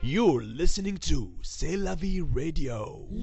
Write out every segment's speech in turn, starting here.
You're listening to C'est la vie radio.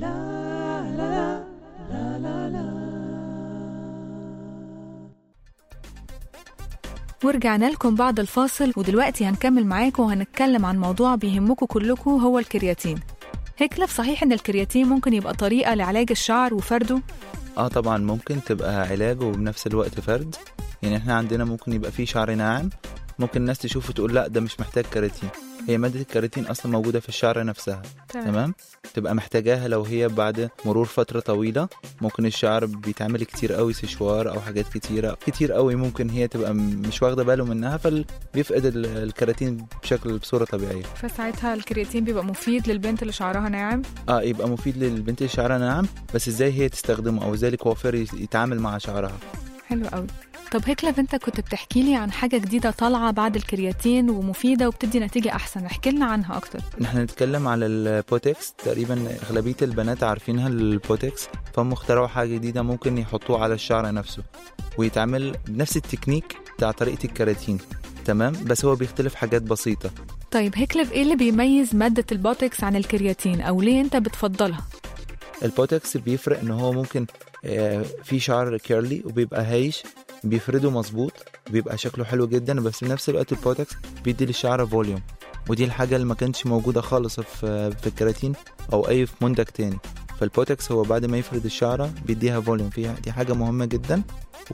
ورجعنا لكم بعد الفاصل ودلوقتي هنكمل معاكم وهنتكلم عن موضوع بيهمكم كلكم هو الكرياتين هيكلف صحيح ان الكرياتين ممكن يبقى طريقة لعلاج الشعر وفرده اه طبعا ممكن تبقى علاج وبنفس الوقت فرد يعني احنا عندنا ممكن يبقى فيه شعر ناعم ممكن الناس تشوفه تقول لا ده مش محتاج كراتين هي مادة الكراتين أصلا موجودة في الشعر نفسها تمام تبقى محتاجاها لو هي بعد مرور فترة طويلة ممكن الشعر بيتعمل كتير قوي سشوار أو حاجات كتيرة كتير قوي ممكن هي تبقى م- مش واخدة باله منها فبيفقد ال- الكراتين بشكل بصورة طبيعية فساعتها الكرياتين بيبقى مفيد للبنت اللي شعرها ناعم اه يبقى مفيد للبنت اللي شعرها ناعم بس ازاي هي تستخدمه او ازاي الكوافير يت- يتعامل مع شعرها حلو قوي طب هيكلف انت كنت بتحكي لي عن حاجة جديدة طالعة بعد الكرياتين ومفيدة وبتدي نتيجة أحسن احكي لنا عنها أكتر نحن نتكلم على البوتكس تقريبا اغلبيه البنات عارفينها البوتكس فهم اخترعوا حاجه جديده ممكن يحطوه على الشعر نفسه ويتعمل بنفس التكنيك بتاع طريقه الكراتين تمام بس هو بيختلف حاجات بسيطه طيب هيكلف ايه اللي بيميز مادة البوتكس عن الكرياتين أو ليه انت بتفضلها البوتكس بيفرق ان هو ممكن آه، في شعر كيرلي وبيبقى هايش بيفرده مظبوط بيبقى شكله حلو جدا بس في نفس الوقت البوتكس بيدي للشعر فوليوم ودي الحاجة اللي ما كانتش موجودة خالص في في الكراتين أو أي في منتج تاني فالبوتكس هو بعد ما يفرد الشعرة بيديها فوليوم فيها دي حاجة مهمة جدا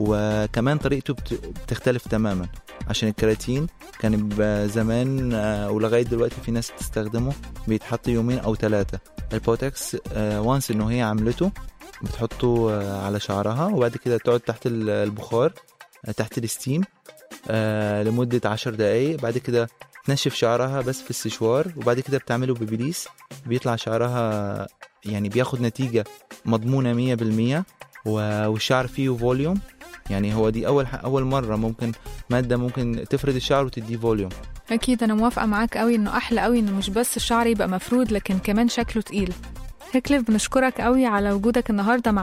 وكمان طريقته بت- بتختلف تماما عشان الكراتين كان بيبقى زمان آه، ولغاية دلوقتي في ناس بتستخدمه بيتحط يومين أو ثلاثة البوتكس وانس إنه هي عملته بتحطه آه، على شعرها وبعد كده تقعد تحت ال- البخار آه، تحت الستيم آه، لمدة عشر دقايق بعد كده تنشف شعرها بس في السشوار وبعد كده بتعمله ببليس بيطلع شعرها يعني بياخد نتيجة مضمونة مية بالمية و- والشعر فيه فوليوم يعني هو دي أول ح- أول مرة ممكن مادة ممكن تفرد الشعر وتديه فوليوم أكيد أنا موافقة معاك قوي إنه أحلى قوي إنه مش بس الشعر يبقى مفرود لكن كمان شكله تقيل هيكلف بنشكرك قوي على وجودك النهاردة مع